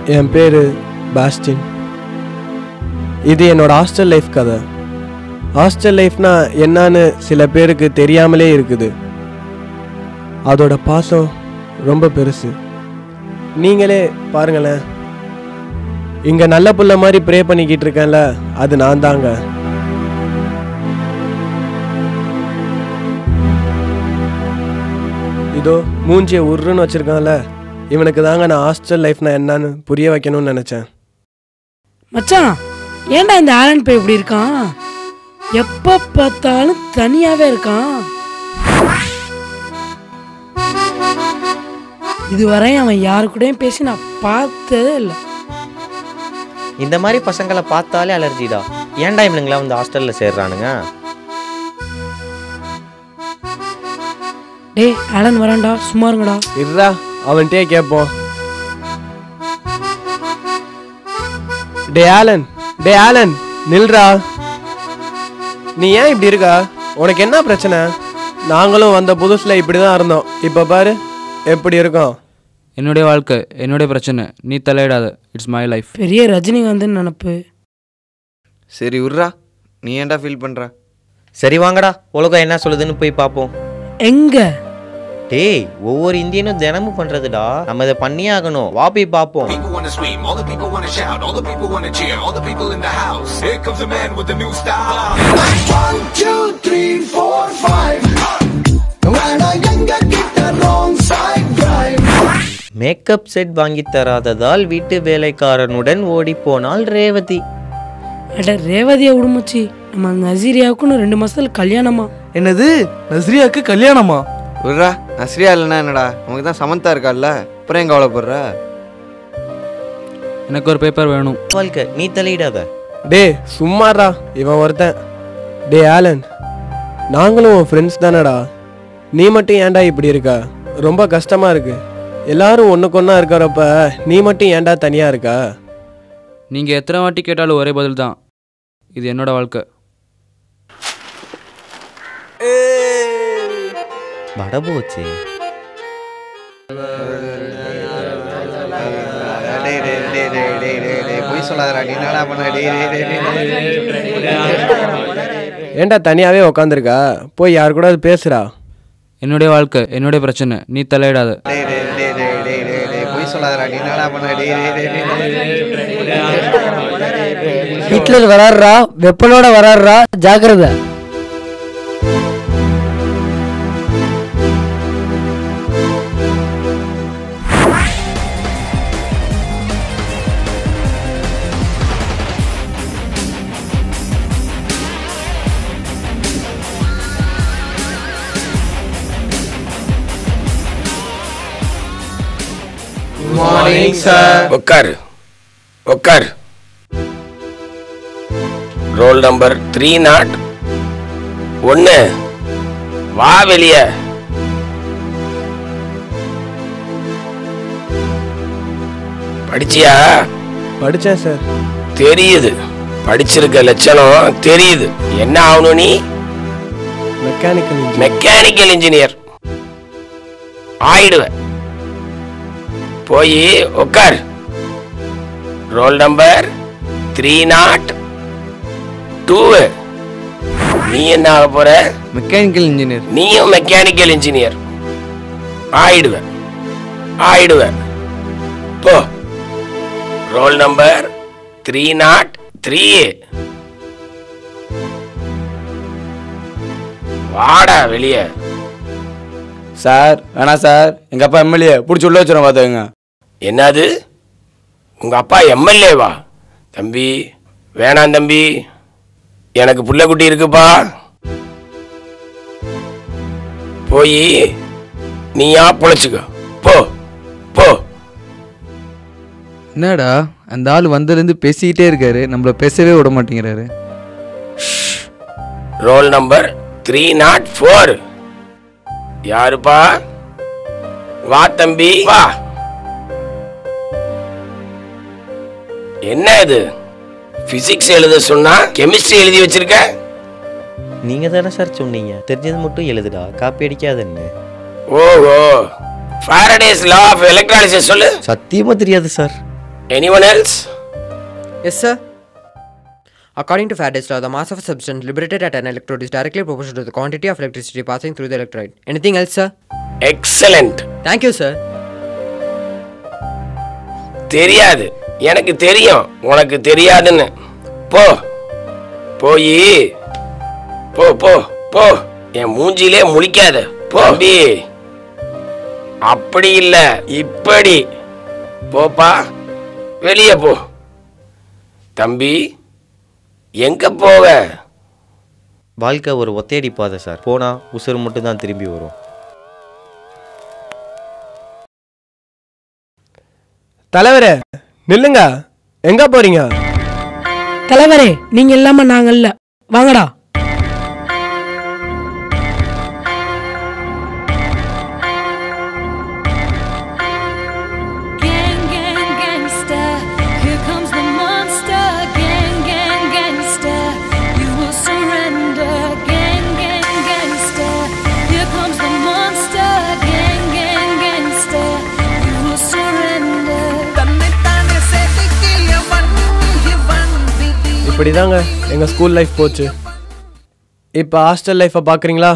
என் பேர் பாஸ்டின் இது என்னோட ஹாஸ்டல் லைஃப் கதை ஹாஸ்டல் லைஃப்னா என்னன்னு சில பேருக்கு தெரியாமலே இருக்குது அதோட பாசம் ரொம்ப பெருசு நீங்களே பாருங்களேன் இங்க நல்ல புள்ள மாதிரி ப்ரே பண்ணிக்கிட்டு இருக்கேன்ல அது நான் தாங்க இதோ மூஞ்சிய உருன்னு வச்சிருக்கான்ல இவனுக்கு தாங்க நான் ஹாஸ்டல் லைஃப்னா என்னன்னு புரிய வைக்கணும்னு நினைச்சேன் மச்சான் ஏன்டா இந்த ஆலன் பை இப்படி இருக்கான் எப்ப பார்த்தாலும் தனியாவே இருக்கான் இதுவரை அவன் யாரு கூடயும் பேசி நான் பார்த்ததே இல்லை இந்த மாதிரி பசங்களை பார்த்தாலே அலர்ஜிடா ஏன்டா இவனுங்களா வந்து ஹாஸ்டல்ல சேர்றானுங்க டேய் ஆலன் வரான்டா சும்மா இருங்கடா இருடா அவன்கிட்டயே கேட்போம் டே ஆலன் டே ஆலன் நில்றா நீ ஏன் இப்படி இருக்கா உனக்கு என்ன பிரச்சனை நாங்களும் வந்த புதுசுல இப்படி தான் இருந்தோம் இப்போ பாரு எப்படி இருக்கோம் என்னுடைய வாழ்க்கை என்னுடைய பிரச்சனை நீ தலையிடாத இட்ஸ் மை லைஃப் பெரிய ரஜினிகாந்த் நினப்பு சரி விட்றா நீ ஏன்டா ஃபீல் பண்ற சரி வாங்கடா உலகம் என்ன சொல்லுதுன்னு போய் பார்ப்போம் எங்க டேய் ஒவ்வொரு இந்தியனும் தினமும் பண்றதுடா நம்ம இதை பண்ணியே ஆகணும் வா போய் பார்ப்போம் People wanna scream, all the people wanna shout, all the people wanna cheer, all the people in the house. Here comes a man with a new style. One, two, three, four, five. When I younger get the wrong side drive. Makeup set வாங்கி தராததால் வீட்டு வேலைக்காரனுடன் ஓடி போனாள் ரேவதி அட ரேவதியை விடுமச்சி நம்ம நசீரியாவுக்குன்னு ரெண்டு மாசத்துல கல்யாணமா என்னது நஸ்ரியாக்கு கல்யாணமா விட்றா நஸ்ரியா இல்லைன்னா என்னடா உனக்கு தான் சமந்தா இருக்கால்ல அப்புறம் எங்க கவலைப்படுற எனக்கு ஒரு பேப்பர் வேணும் வாழ்க்கை நீ தலையிடாத டே சும்மாடா இவன் ஒருத்தன் டே ஆலன் நாங்களும் உன் ஃப்ரெண்ட்ஸ் தானடா நீ மட்டும் ஏன்டா இப்படி இருக்க ரொம்ப கஷ்டமா இருக்கு எல்லாரும் ஒன்றுக்கு இருக்கிறப்ப நீ மட்டும் ஏன்டா தனியா இருக்கா நீங்கள் எத்தனை வாட்டி கேட்டாலும் ஒரே பதில் தான் இது என்னோட வாழ்க்கை வடபோச்சு பொய் சொல்லாதடா நீ என்னடா பண்ண டேய் டேய் டேய் டேய் ஏன்டா தனியாவே உக்காந்துருக்கா போய் யார் கூட பேசுறா என்னுடைய வாழ்க்கை என்னுடைய பிரச்சனை நீ தலையிடாத டேய் டேய் டேய் டேய் டேய் டேய் டேய் பொய் சொல்லாதடா நீ என்னடா பண்ண டேய் டேய் டேய் டேய் ஹிட்லர் வராருடா வெப்பனோட வராருடா ஜாக்கிரதை உட்கார் உட்கார் ரோல் நம்பர் த்ரீ நாட் ஒன்று வா வெளிய படிச்சியா படித்தேன் சார் தெரியுது படிச்சிருக்க லட்சணம் தெரியுது என்ன ஆகணும் நீ மெக்கானிக்கல் இன்ஜினியர் மெக்கானிக்கல் இன்ஜினியர் ஆயிடுவ போய் உட்கார் roll number three naught two நீ என்ன ஆக போற மெக்கானிக்கல் இன்ஜினியர் நீயும் மெக்கானிக்கல் இன்ஜினியர் ஆயிடுவ ஆயிடுவ போ roll number three naught three வாடா வெளியே சார் வேணாம் சார் எங்கள் அப்பா எம்எல்ஏ பிடிச்சி உள்ள வச்சிடும் பார்த்துக்கங்க என்னது உங்க அப்பா எம்எல்ஏவா தம்பி வேணாம் தம்பி எனக்கு புள்ள குட்டி இருக்குப்பா போய் நீயா பொழைச்சுக்க போ போ என்னடா அந்த ஆள் வந்ததுலேருந்து பேசிக்கிட்டே இருக்காரு நம்மள பேசவே விட மாட்டேங்கிறாரு roll number three naught four யாருப்பா வா தம்பி வா என்ன இது பிசிக்ஸ் எழுத சொன்னா கெமிஸ்ட்ரி எழுதி வச்சிருக்க நீங்க தானே சார் சொன்னீங்க தெரிஞ்சது மட்டும் எழுதுடா காப்பி அடிக்காதன்னு ஓஹோ ஃபாரடேஸ் லா ஆஃப் எலக்ட்ராலிசிஸ் சொல்லு சத்தியமா தெரியாது sir Anyone else? Yes, sir. According to Faraday's law, the mass of a substance liberated at an electrode is directly proportional to the quantity of electricity passing through the electrolyte. Anything else, sir? Excellent. Thank you, sir. தெரியாது எனக்கு தெரியும் உனக்கு தெரியாதுன்னு போ போய் போ போ போ என் மூஞ்சிலே முழிக்காத போ தம்பி அப்படி இல்ல இப்படி போப்பா வெளியே போ தம்பி எங்க போக வாழ்க்கை ஒரு ஒத்தையடி பாதை சார் போனால் உசுறு மட்டும் தான் திரும்பி வரும் தலைவரே நில்லுங்க எங்க போறீங்க தலைவரே நீங்க இல்லாம நாங்க இல்ல வாங்கடா Gang, gang, gangster. Here comes the monster. Gang, gang, gangster. You will surrender. Gang, gang, gangster. Here comes the monster. Gang, gang, gangster. You will surrender. இப்படிதாங்க எங்க ஸ்கூல் லைஃப் போச்சு இப்போ ஹாஸ்டல் லைஃப்பை பார்க்குறீங்களா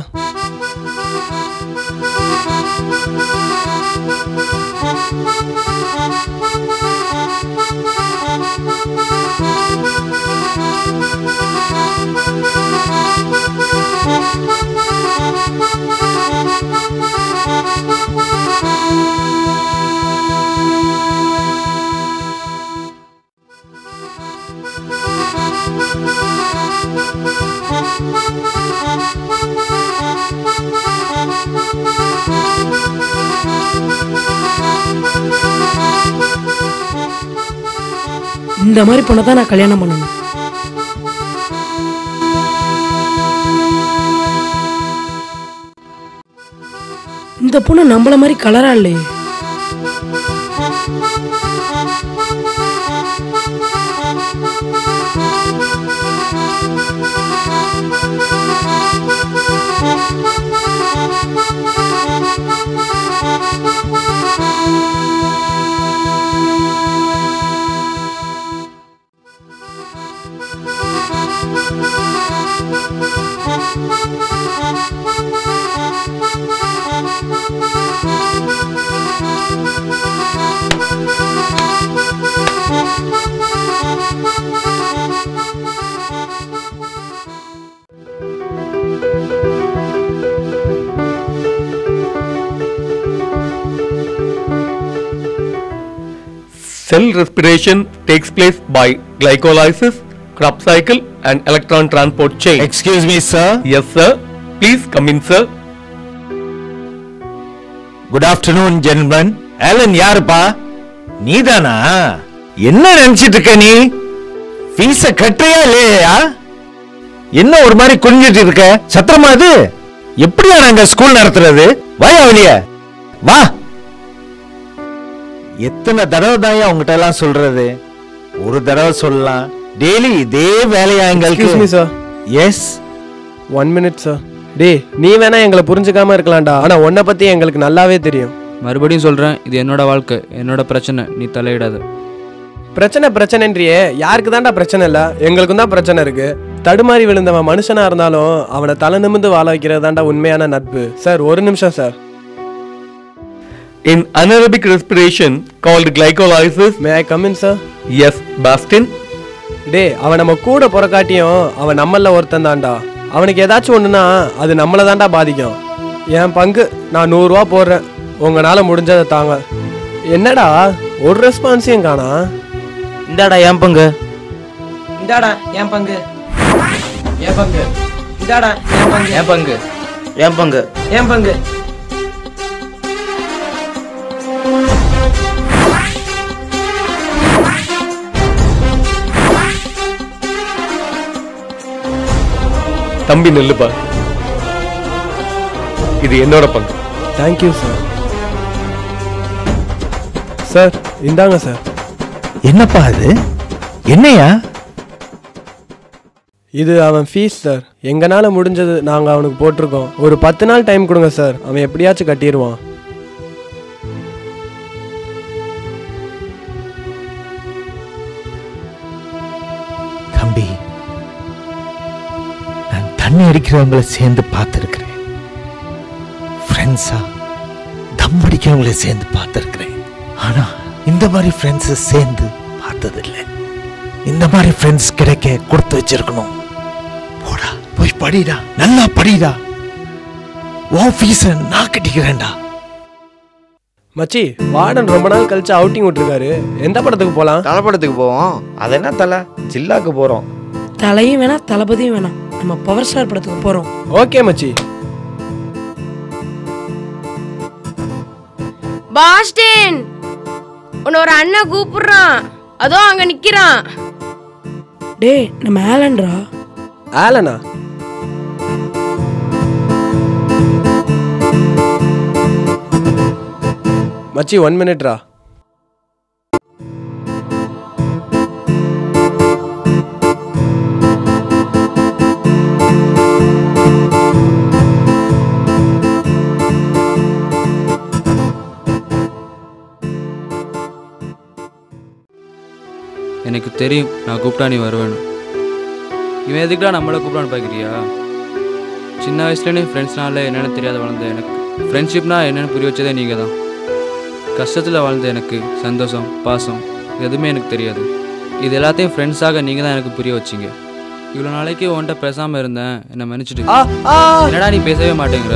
இந்த மாதிரி பொண்ணை தான் நான் கல்யாணம் பண்ணணும் இந்த பொண்ணு நம்மள மாதிரி கலரா இல்லையே Cell respiration takes place by glycolysis, Krebs cycle, and electron transport chain. Excuse me, sir. Yes, sir. Please come in, sir. Good afternoon ஜென்மன் ஆலன் யாருப்பா நீதானா என்ன நினைச்சிட்டு இருக்க நீ ஃபீஸ கட்டுறியா இல்லையா என்ன ஒரு மாதிரி குனிஞ்சிட்டு இருக்க சத்திரமா அது எப்படியா நாங்க ஸ்கூல் நடத்துறது வாயா வெளிய வா எத்தனை தடவை தான் உங்ககிட்ட எல்லாம் சொல்றது ஒரு தடவை சொல்லலாம் டெய்லி இதே வேலையா எக்ஸ்கியூஸ் மீ எங்களுக்கு sir yes one minute sir டேய் நீ வேணா எங்களை புரிஞ்சுக்காம இருக்கலாம்டா ஆனா உன்னை பத்தி எங்களுக்கு நல்லாவே தெரியும் மறுபடியும் சொல்கிறேன் இது என்னோட வாழ்க்கை என்னோட பிரச்சனை நீ தலையிடாத பிரச்சனை பிரச்சனைன்றியே யாருக்கு தான்டா பிரச்சனை இல்ல எங்களுக்கும் தான் பிரச்சனை இருக்கு தடுமாறி விழுந்தவன் மனுஷனா இருந்தாலும் அவனை தலை நிமிந்து வாழ வைக்கிறது தான்டா உண்மையான நட்பு சார் ஒரு நிமிஷம் sir In anaerobic respiration called glycolysis. May I come in, sir? Yes, Bastin. டேய் அவன் நம்ம கூட பிறக்காட்டியும் அவன் நம்மள ஒருத்தன் தான்டா அவனுக்கு ஏதாச்சும் ஒண்ணுனா அது நம்மளை தான்டா பாதிக்கும் என் பங்கு நான் நூறுரூவா போடுறேன் உங்களால முடிஞ்சதை தாங்க என்னடா ஒரு ரெஸ்பான்ஸையும் காணா இந்தாடா என் பங்கு இந்தாடா என் பங்கு என் பங்கு இந்தாடா என் பங்கு என் பங்கு என் பங்கு என் பங்கு தம்பி நெல்லுப்பா இது என்னோட பங்கு தேங்க்யூ சார் சார் இந்தாங்க சார் என்னப்பா அது என்னையா இது அவன் ஃபீஸ் சார் எங்கனால முடிஞ்சது நாங்க அவனுக்கு போட்டிருக்கோம் ஒரு பத்து நாள் டைம் கொடுங்க சார் அவன் எப்படியாச்சும் கட்டிடுவான் தண்ணி அடிக்கிறவங்கள சேர்ந்து பார்த்துருக்கிறேன் ஃப்ரெண்ட்ஸா தம் அடிக்கிறவங்கள சேர்ந்து பார்த்துருக்கிறேன் ஆனா இந்த மாதிரி ஃப்ரெண்ட்ஸை சேர்ந்து பார்த்ததில்லை இந்த மாதிரி ஃப்ரெண்ட்ஸ் கிடைக்க கொடுத்து வச்சிருக்கணும் போடா போய் படிடா நல்லா படிடா உன் ஃபீஸை நான் கட்டிக்கிறேன்டா மச்சி வார்டன் ரொம்ப நாள் கழிச்சு அவுட்டிங் விட்டுருக்காரு எந்த படத்துக்கு போலாம் தலை படத்துக்கு போவோம் அது என்ன தலை ஜில்லாக்கு போறோம் தலையும் வேணாம் தளபதியும் வேணாம் நம்ம பவர் ஸ்டார் படத்துக்கு போறோம் ஓகே மச்சி பாஸ்டின் உன்னை ஒரு அண்ணன் கூப்பிடுறான் அதோ அங்க நிக்கிறான் டேய் நம்ம ஆலன்ரா ஆலனா மச்சி ஒன் மினிட்ரா எனக்கு தெரியும் நான் கூப்பிட்டா நீ வருவேன்னு இவன் எதுக்குடா நம்மளை கூப்பிடான்னு பார்க்குறியா சின்ன வயசுலேயே ஃப்ரெண்ட்ஸ்னால என்னென்னு தெரியாத வளர்ந்த எனக்கு ஃப்ரெண்ட்ஷிப்னா என்னென்னு புரிய வச்சதே நீங்கள் தான் கஷ்டத்தில் வாழ்ந்த எனக்கு சந்தோஷம் பாசம் எதுவுமே எனக்கு தெரியாது இது எல்லாத்தையும் ஃப்ரெண்ட்ஸாக நீங்கள் தான் எனக்கு புரிய வச்சீங்க இவ்வளோ நாளைக்கு உன்கிட்ட பேசாமல் இருந்தேன் என்னை மன்னிச்சிட்டு என்னடா நீ பேசவே மாட்டேங்கிற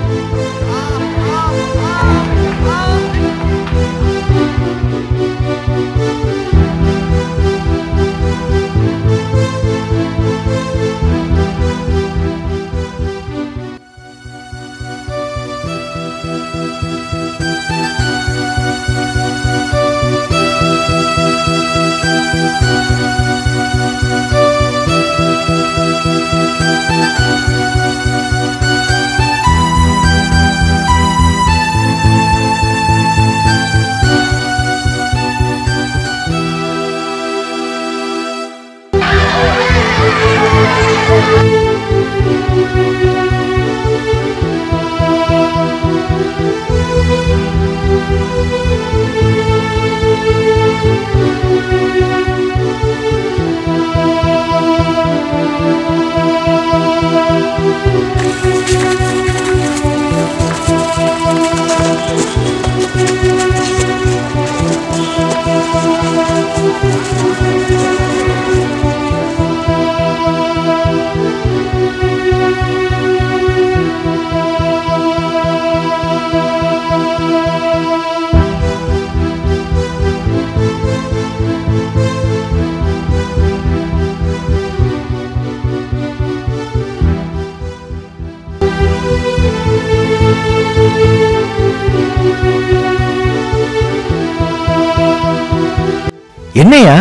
என்னையா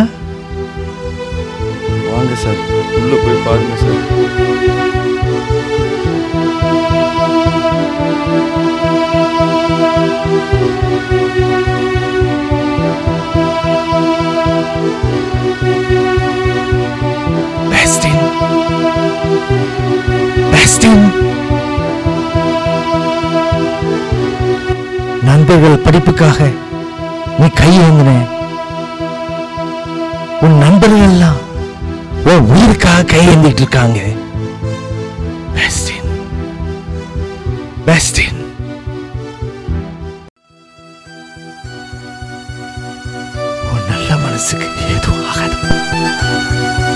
வாங்க சார் உள்ள போய் பாருங்க சார் பேஸ்டின் பேஸ்டின் நண்பர்கள் படிப்புக்காக நீ கையேந்தின உன் நண்பர்கள் எல்லாம் உன் உயிருக்காக கையேந்திட்டு இருக்காங்க பேஸ்டின் பேஸ்டின் உன் நல்ல மனசுக்கு எதுவும் ஆகாது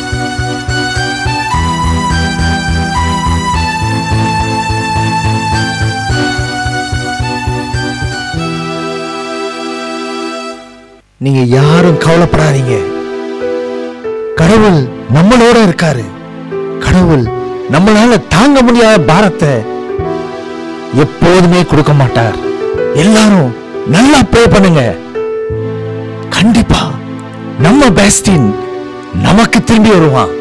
நீங்க யாரும் கவலைப்படாதீங்க கடவுள் நம்மளோட இருக்காரு கடவுள் நம்மளால தாங்க முடியாத பாரத்தை எப்போதுமே கொடுக்க மாட்டார் எல்லாரும் நல்லா ப்ரே பண்ணுங்க கண்டிப்பா நம்ம பேஸ்டின் நமக்கு திரும்பி வருவான்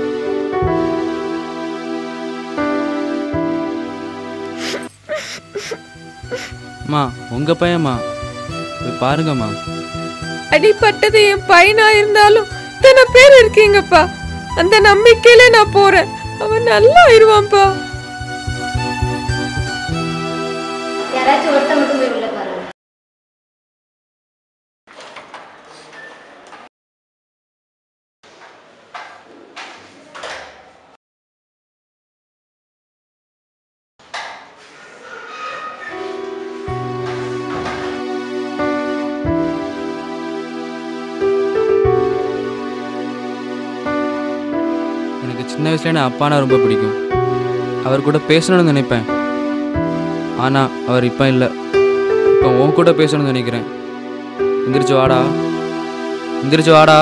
அம்மா உங்கள் பையன்மா போய் பாருங்கம்மா அடிப்பட்டது என் பையனா இருந்தாலும் இத்தனை பேர் இருக்கீங்கப்பா அந்த நம்பிக்கையில நான் போறேன் அவன் நல்லா ஆயிடுவான்ப்பா யாராச்சும் ஒருத்தன் மட்டும் போய் உள்ள சின்ன வயசுல எனக்கு அப்பானா ரொம்ப பிடிக்கும் அவர் கூட பேசணும்னு நினைப்பேன் ஆனால் அவர் இப்போ இல்லை இப்போ உன் கூட பேசணும்னு நினைக்கிறேன் எந்திரிச்சு வாடா எந்திரிச்சு வாடா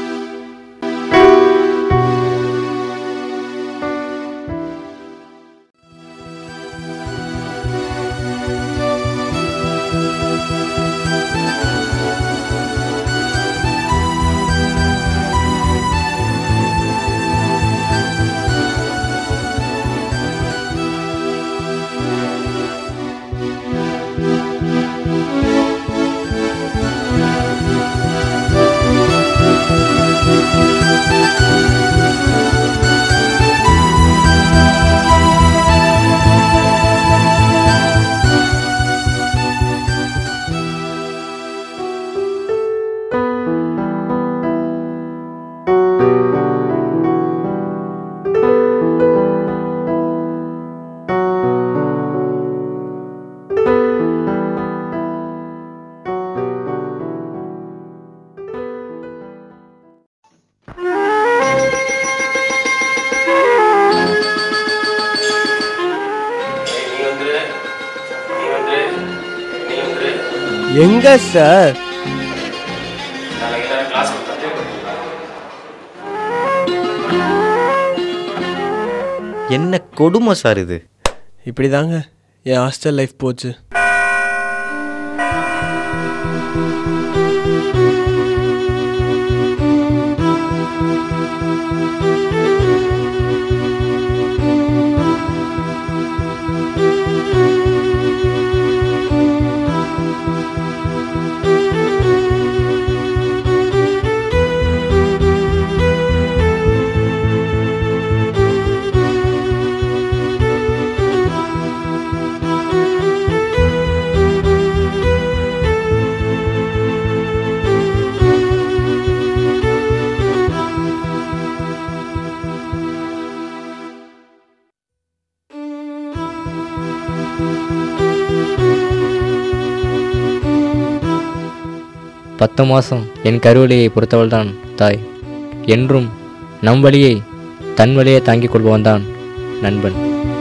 எங்க சார் என்ன கொடுமை சார் இது இப்படி தாங்க என் ஹாஸ்டல் லைஃப் போச்சு பத்து மாதம் என் கருவழியை பொறுத்தவள்தான் தாய் என்றும் நம் வழியை தன் வழியை தாங்கிக் கொள்பவன்தான் நண்பன்